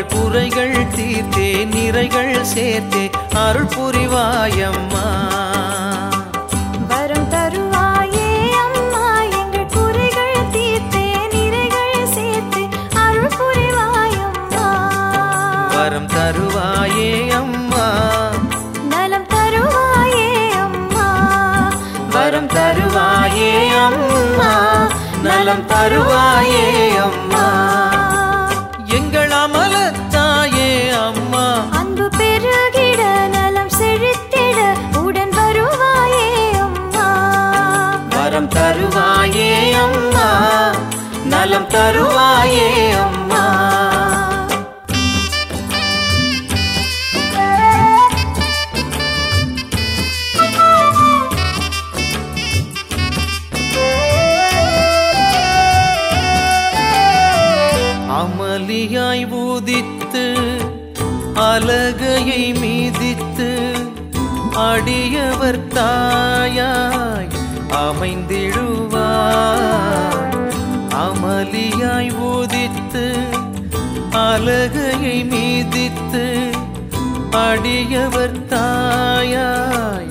எங்கள் குறைகள் தீர்த்தே நிறைகள் சேர்த்தே அருள் புரிவாயம்மா வரம் தருவாயே அம்மா எங்கள் குறைகள் தீர்த்தே நிறைகள் சேர்த்து அருள் புரிவாயம்மா வரம் தருவாயே அம்மா நலம் தருவாயே அம்மா வரம் தருவாயே அம்மா நலம் தருவாயே அம்மா எங்கள் அமலத்தாயே அம்மா அன்பு பெருகிட நலம் செழித்திட உடன் வருவாயே அம்மா வரம் தருவாயே அம்மா நலம் தருவாயே அம்மா அமளியாய் ஊதித்து அலகையை மீதித்து அடியவர் தாயாய் அமைந்திடுவாய் அமளியாய் ஊதித்து அலகையை மீதித்து அடியவர் தாயாய்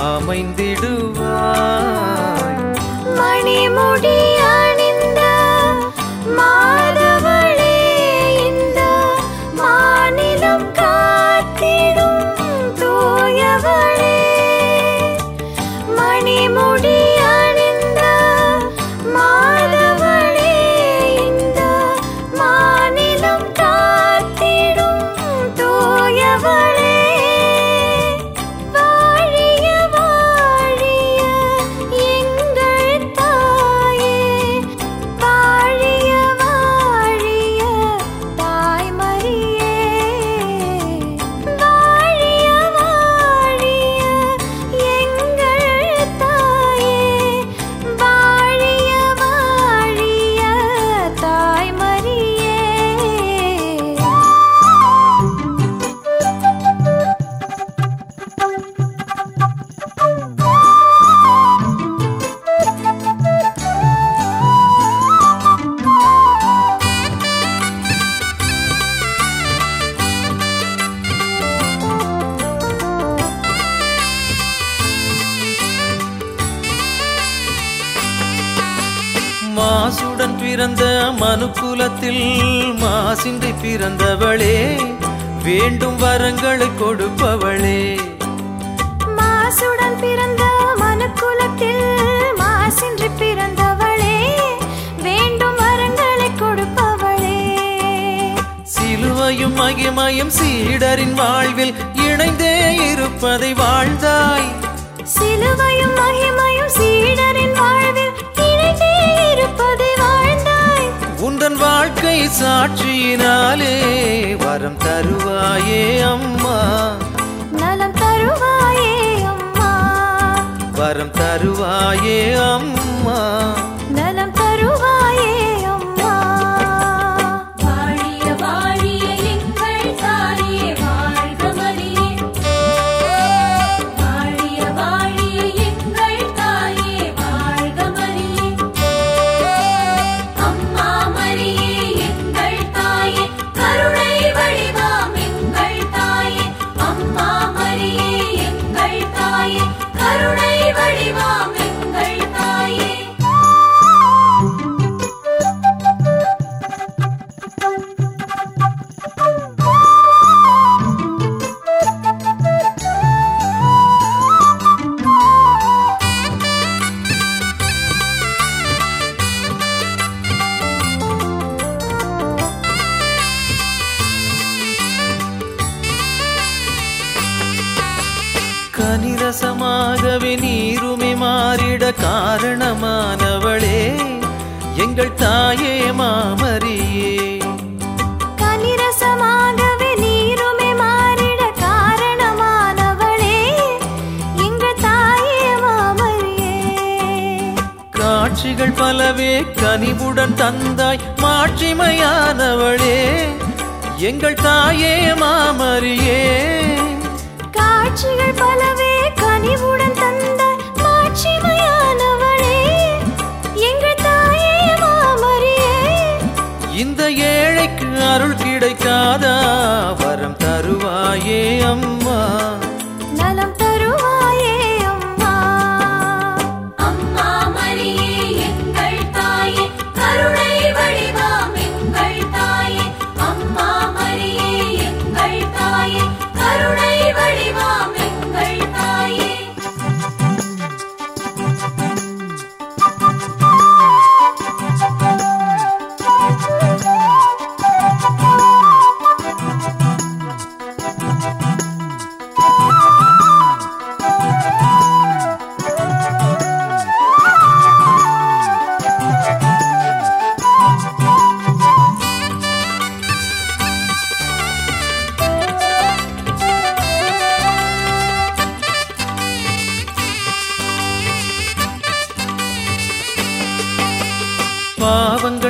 அமைந்திடுவாய் மணிமுடி அணிந்த மாதவளே இந்த மாநிலம் காத்திடும் தூயவளே மணிமுடி அணிந்த மாதவளே இந்த மாநிலம் காத்திடும் தூயவளே வாழிய வாழிய எங்கள் தாயே வாழிய வாழிய தாய்மரியே வாழிய வாழிய எங்கள் தாயே வாழிய வாழிய தாய்மரியே மாசுடன் பிறந்த மனுக்குலத்தில் மாசின்றி பிறந்தவளே வேண்டும் வரங்களை கொடுப்பவளே மாசுடன் பிறந்த மனுக்குலத்தில் மாசின்றி பிறந்தவளே வேண்டும் வரங்களை கொடுப்பவளே சிலுவையும் மகிமையும் சீடரின் வாழ்வில் இணைந்தே இருப்பதை வாழ்ந்தாய் சிலுவையும் மகிமையும் சீடரின் வாழ்வில் இணைந்தே இருப்பதை வாழ்ந்தாய் உந்தன் வாழ்க்கை சாட்சியினாலே வரம் தருவாயே அம்மா நலம் தருவாயே அம்மா வரம் தருவாயே அம்மா நலம் தருவாயே அம்மா வாழிய வாழிய எங்கள் தாயே வாழ்க மரியே வாழிய வாழிய எங்கள் தாயே வாழ்க மரியே அம்மா மரியே எங்கள் தாயே கருணை வடிவாம் எங்கள் தாயே அம்மா மரியே எங்கள் தாயே கருணை வடிவாம் எங்கள் தாயே கனிரசமாகவே நீருமே மாறிட காரணமானவளே எங்கள் தாயே மாமரியே கனிரசமாகவே நீருமே மாறிட காரணமானவளே எங்கள் தாயே மாமரியே காட்சிகள் பலவே கனிவுடன் தந்தாய் மாட்சிமையானவளே எங்கள் தாயே மாமரியே காட்சிகள் பலவே கனிவுடன் தந்தாய் மாட்சிமையானவளே எங்கள் தாயே மாமரியே இந்த ஏழைக்கு அருள் கிடைக்காதா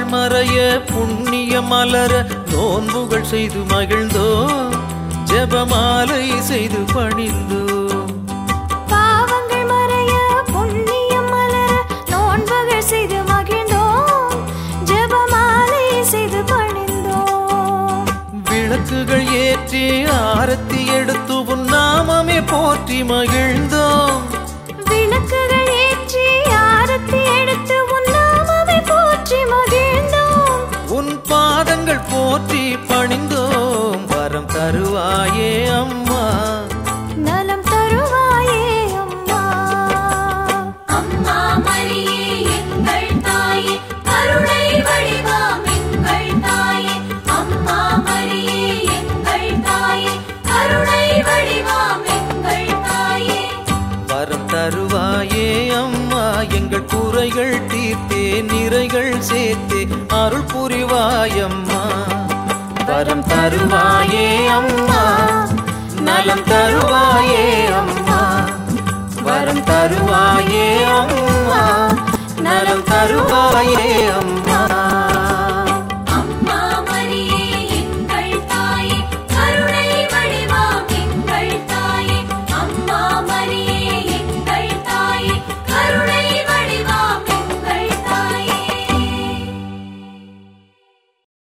மறைய புண்ணிய மலர நோன்புகள் செய்து மகிழ்ந்தோ ஜெபமாலை செய்து பணிந்தோ பாவங்கள் மறைய புண்ணியம் மலர நோன்புகள் செய்து மகிழ்ந்தோம் ஜெபமாலை செய்து பணிந்தோம் விளக்குகள் ஏற்றி ஆரத்தி எடுத்து உன் நாமமே போற்றி மகிழ்ந்தோம் விளக்குகள் ஏற்றி ஆரத்தி எடுத்து உன் நாமமே போற்றி மகிழ்ந்தோம் உன் பாதங்கள் போற்றி பணிந்தோம் வரம் தருவாயே அம்மா நலம் தருவாயே அம்மா அம்மா மரியே எங்கள் தாயே கருணை வடிவாம் எங்கள் தாயே அம்மா மரியே எங்கள் தாயே கருணை வடிவாம் எங்கள் தாயே வரம் தருவாயே அம்மா எங்கள் குறைகள் தீர்த்தே நிறைகள் சேர்த்தே அருள் புரிவாயம்மா வரம் தருவாயே அம்மா நலம் தருவாயே அம்மா வரம் தருவாயே அம்மா நலம் தருவாயே அம்மா